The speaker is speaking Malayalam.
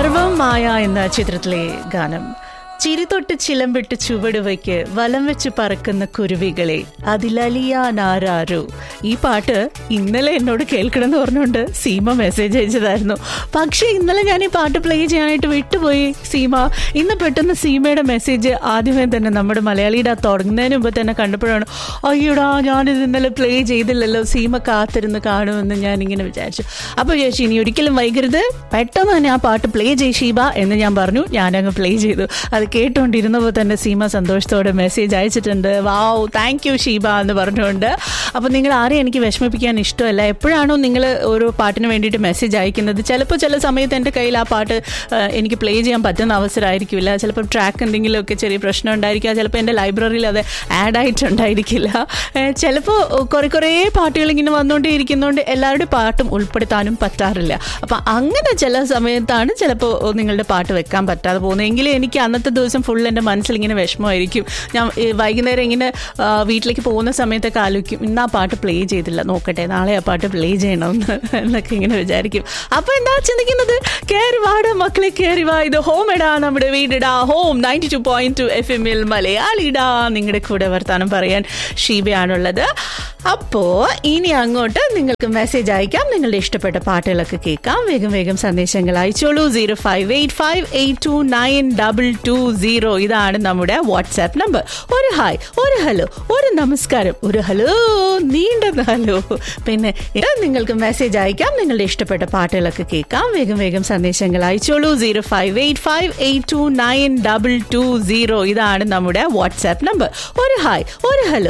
സർവം മായ എന്ന ചിത്രത്തിലെ ഗാനം ചിരിതൊട്ട് ചിലമ്പിട്ട് ചുവട് വയ്ക്ക് വലം വെച്ച് പറക്കുന്ന കുരുവികളെ അതിലലിയാനാരാരോ ഈ പാട്ട് ഇന്നലെ എന്നോട് കേൾക്കണം എന്ന് പറഞ്ഞുകൊണ്ട് സീമ മെസ്സേജ് അയച്ചതായിരുന്നു പക്ഷേ ഇന്നലെ ഞാൻ ഈ പാട്ട് പ്ലേ ചെയ്യാനായിട്ട് വിട്ടുപോയി സീമ ഇന്ന് പെട്ടെന്ന് സീമയുടെ മെസ്സേജ് ആദ്യമേ തന്നെ നമ്മുടെ മലയാളിയുടെ തുടങ്ങുന്നതിന് മുമ്പ് തന്നെ കണ്ടപ്പോഴാണ് അയ്യോടാ ഞാനിത് ഇന്നലെ പ്ലേ ചെയ്തില്ലല്ലോ സീമ കാത്തിരുന്ന് കാണുമെന്ന് ഞാൻ ഇങ്ങനെ വിചാരിച്ചു അപ്പോൾ ചേച്ചി ഇനി ഒരിക്കലും വൈകരുത് പെട്ടെന്ന് തന്നെ ആ പാട്ട് പ്ലേ ചെയ് ഷീബ എന്ന് ഞാൻ പറഞ്ഞു ഞാനങ്ങ് പ്ലേ ചെയ്തു അത് കേട്ടുകൊണ്ടിരുന്നപ്പോൾ തന്നെ സീമ സന്തോഷത്തോടെ മെസ്സേജ് അയച്ചിട്ടുണ്ട് വാവ് താങ്ക് യു ഷീബ എന്ന് പറഞ്ഞുകൊണ്ട് അപ്പോൾ നിങ്ങൾ ആരെയും എനിക്ക് വിഷമിപ്പിക്കാൻ ഇഷ്ടമല്ല എപ്പോഴാണോ നിങ്ങൾ ഓരോ പാട്ടിന് വേണ്ടിയിട്ട് മെസ്സേജ് അയക്കുന്നത് ചിലപ്പോൾ ചില സമയത്ത് എൻ്റെ കയ്യിൽ ആ പാട്ട് ആ, എനിക്ക് പ്ലേ ചെയ്യാൻ പറ്റുന്ന അവസരമായിരിക്കില്ല ചിലപ്പോൾ ട്രാക്ക് എന്തെങ്കിലുമൊക്കെ ചെറിയ പ്രശ്നം ഉണ്ടായിരിക്കുക ചിലപ്പോൾ എൻ്റെ ലൈബ്രറിയിൽ അത് ആഡ് ആയിട്ടുണ്ടായിരിക്കില്ല ഏ, ചിലപ്പോൾ കുറേ കുറേ പാട്ടുകൾ ഇങ്ങനെ വന്നുകൊണ്ടേ ഇരിക്കുന്നതുകൊണ്ട് എല്ലാവരുടെയും പാട്ടും ഉൾപ്പെടുത്താനും പറ്റാറില്ല അപ്പം അങ്ങനെ ചില സമയത്താണ് ചിലപ്പോൾ നിങ്ങളുടെ പാട്ട് വെക്കാൻ പറ്റാതെ പോകുന്നത് എങ്കിലും എനിക്ക് അന്നത്തെ ദിവസം ഫുൾ എൻ്റെ മനസ്സിൽ ഇങ്ങനെ വിഷമമായിരിക്കും ഞാൻ ഈ വൈകുന്നേരം ഇങ്ങനെ ആ, വീട്ടിലേക്ക് പോകുന്ന സമയത്തൊക്കെ ആലോചിക്കും ഇന്ന് ആ പാട്ട് പ്ലേ ചെയ്തില്ല നോക്കട്ടെ നാളെ ആ പാട്ട് പ്ലേ ചെയ്യണമെന്ന് എന്നൊക്കെ ഇങ്ങനെ വിചാരിക്കും അപ്പോൾ എന്താ ചിന്തിക്കുന്നത് കയറി വാട മക്കളെ കയറി വാ ഇത് ഹോം ഇടാ നമ്മുടെ വീടിടാ home ninety two point two F എമ്മിൽ മലയാളിടാ നിങ്ങളുടെ കൂടെ വർത്താനം പറയാൻ ഷീബയാണുള്ളത് അപ്പോൾ ഇനി അങ്ങോട്ട് നിങ്ങൾക്ക് മെസ്സേജ് അയക്കാം നിങ്ങളുടെ ഇഷ്ടപ്പെട്ട പാട്ടുകളൊക്കെ കേൾക്കാം വേഗം വേഗം സന്ദേശങ്ങൾ അയച്ചോളൂ zero five eight five eight two nine double two zero ഇതാണ് നമ്മുടെ വാട്സാപ്പ് നമ്പർ ഒരു ഹായ് ഒരു ഹലോ ഒരു നമസ്കാരം ഒരു ഹലോ നീണ്ട ഹലോ പിന്നെ ഇത് നിങ്ങൾക്ക് മെസ്സേജ് അയക്കാം നിങ്ങളുടെ ഇഷ്ടപ്പെട്ട പാട്ടുകളൊക്കെ കേൾക്കാം വേഗം വേഗം സന്ദേശങ്ങൾ അയച്ചോളൂ zero five eight five eight two nine double two zero ഇതാണ് നമ്മുടെ വാട്സാപ്പ് നമ്പർ ഒരു ഹായ് ഒരു ഹലോ